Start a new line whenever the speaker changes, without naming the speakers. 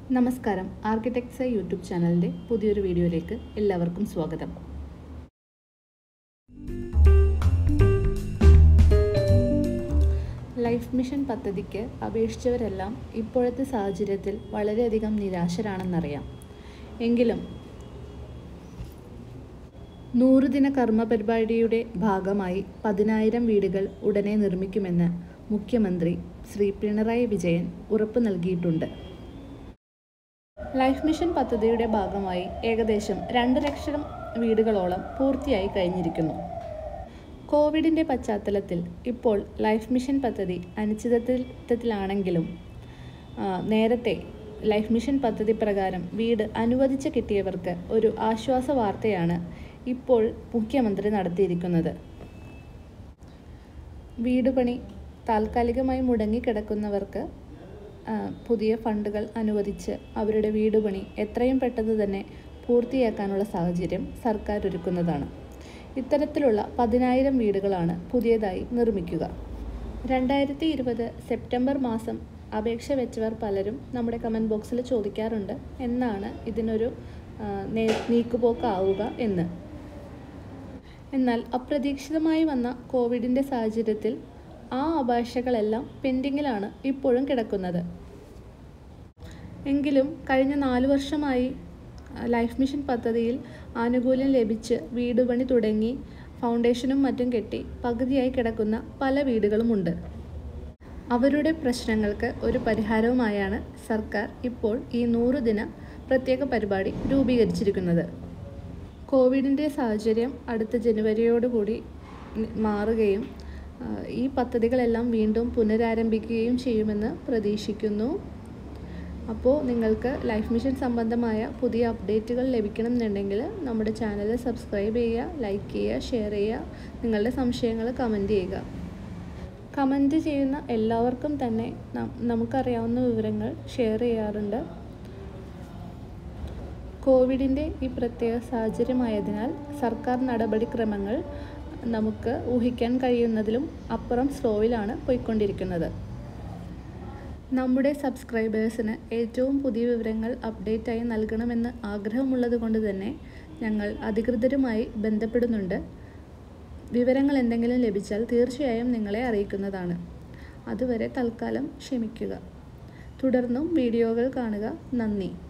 നമസ്കാരം architects YouTube ചാനലിൻ്റെ പുതിയൊരു വീഡിയോയിലേക്ക് എല്ലാവർക്കും സ്വാഗതം ലൈഫ് മിഷൻ പദ്ധതിക്ക് അപേക്ഷിച്ചവരെല്ലാം ഇപ്പോഴത്തെ സാഹചര്യത്തിൽ വളരെയധികം നിരാശരാണെന്നറിയാം എങ്കിലും നൂറുദിന കർമ്മ പരിപാടിയുടെ ഭാഗമായി പതിനായിരം വീടുകൾ ഉടനെ നിർമ്മിക്കുമെന്ന് മുഖ്യമന്ത്രി ശ്രീ പിണറായി വിജയൻ ഉറപ്പു നൽകിയിട്ടുണ്ട് ലൈഫ് മിഷൻ പദ്ധതിയുടെ ഭാഗമായി ഏകദേശം രണ്ട് ലക്ഷം വീടുകളോളം പൂർത്തിയായി കഴിഞ്ഞിരിക്കുന്നു കോവിഡിൻ്റെ പശ്ചാത്തലത്തിൽ ഇപ്പോൾ ലൈഫ് മിഷൻ പദ്ധതി അനിശ്ചിതത്വത്തിലാണെങ്കിലും ആ, നേരത്തെ ലൈഫ് മിഷൻ പദ്ധതി പ്രകാരം വീട് അനുവദിച്ച് കിട്ടിയവർക്ക് ഒരു ആശ്വാസ വാർത്തയാണ് ഇപ്പോൾ മുഖ്യമന്ത്രി നടത്തിയിരിക്കുന്നത് വീട് പണി താൽക്കാലികമായി മുടങ്ങിക്കിടക്കുന്നവർക്ക് ആ, പുതിയ ഫണ്ടുകൾ അനുവദിച്ച് അവരുടെ വീട് പണി എത്രയും പെട്ടെന്ന് തന്നെ പൂർത്തിയാക്കാനുള്ള സാഹചര്യം സർക്കാർ ഒരുക്കുന്നതാണ് ഇത്തരത്തിലുള്ള പതിനായിരം വീടുകളാണ് പുതിയതായി നിർമ്മിക്കുക രണ്ടായിരത്തി ഇരുപത് സെപ്റ്റംബർ മാസം അപേക്ഷ വെച്ചവർ പലരും നമ്മുടെ കമൻറ്റ് ബോക്സിൽ ചോദിക്കാറുണ്ട് എന്നാണ് ഇതിനൊരു ആ, നേ- നീക്കുപോക്കാവുക എന്ന് എന്നാൽ അപ്രതീക്ഷിതമായി വന്ന കോവിഡിൻ്റെ സാഹചര്യത്തിൽ ആ അപേക്ഷകളെല്ലാം പെൻഡിങ്ങിലാണ് ഇപ്പോഴും കിടക്കുന്നത് എങ്കിലും കഴിഞ്ഞ നാല് വർഷമായി ആ, ലൈഫ് മിഷൻ പദ്ധതിയിൽ ആനുകൂല്യം ലഭിച്ച് വീട് പണി തുടങ്ങി ഫൗണ്ടേഷനും മറ്റും കെട്ടി പകുതിയായി കിടക്കുന്ന പല വീടുകളുമുണ്ട് അവരുടെ പ്രശ്നങ്ങൾക്ക് ഒരു പരിഹാരവുമായാണ് സർക്കാർ ഇപ്പോൾ ഈ നൂറ് ദിന പ്രത്യേക പരിപാടി രൂപീകരിച്ചിരിക്കുന്നത് കോവിഡിൻ്റെ സാഹചര്യം അടുത്ത ജനുവരിയോടുകൂടി നി- മാറുകയും ആ, ഈ പദ്ധതികളെല്ലാം വീണ്ടും പുനരാരംഭിക്കുകയും ചെയ്യുമെന്ന് പ്രതീക്ഷിക്കുന്നു അപ്പോൾ നിങ്ങൾക്ക് ലൈഫ് മിഷൻ സംബന്ധമായ പുതിയ അപ്ഡേറ്റുകൾ ലഭിക്കണമെന്നുണ്ടെങ്കിൽ നമ്മുടെ ചാനൽ സബ്സ്ക്രൈബ് ചെയ്യുക ലൈക്ക് ചെയ്യുക ഷെയർ ചെയ്യുക നിങ്ങളുടെ സംശയങ്ങൾ കമൻറ്റ് ചെയ്യുക കമൻറ്റ് ചെയ്യുന്ന എല്ലാവർക്കും തന്നെ നം- നമുക്കറിയാവുന്ന വിവരങ്ങൾ ഷെയർ ചെയ്യാറുണ്ട് കോവിഡിൻ്റെ ഈ പ്രത്യേക സാഹചര്യമായതിനാൽ സർക്കാർ നടപടിക്രമങ്ങൾ നമുക്ക് ഊഹിക്കാൻ കഴിയുന്നതിലും അപ്പുറം സ്ലോയിലാണ് പോയിക്കൊണ്ടിരിക്കുന്നത് നമ്മുടെ സബ്സ്ക്രൈബേഴ്സിന് ഏറ്റവും പുതിയ വിവരങ്ങൾ അപ്ഡേറ്റായി നൽകണമെന്ന് ആഗ്രഹമുള്ളത് കൊണ്ട് തന്നെ ഞങ്ങൾ അധികൃതരുമായി ബന്ധപ്പെടുന്നുണ്ട് വിവരങ്ങൾ എന്തെങ്കിലും ലഭിച്ചാൽ തീർച്ചയായും നിങ്ങളെ അറിയിക്കുന്നതാണ് അതുവരെ തൽക്കാലം ക്ഷമിക്കുക തുടർന്നും വീഡിയോകൾ കാണുക നന്ദി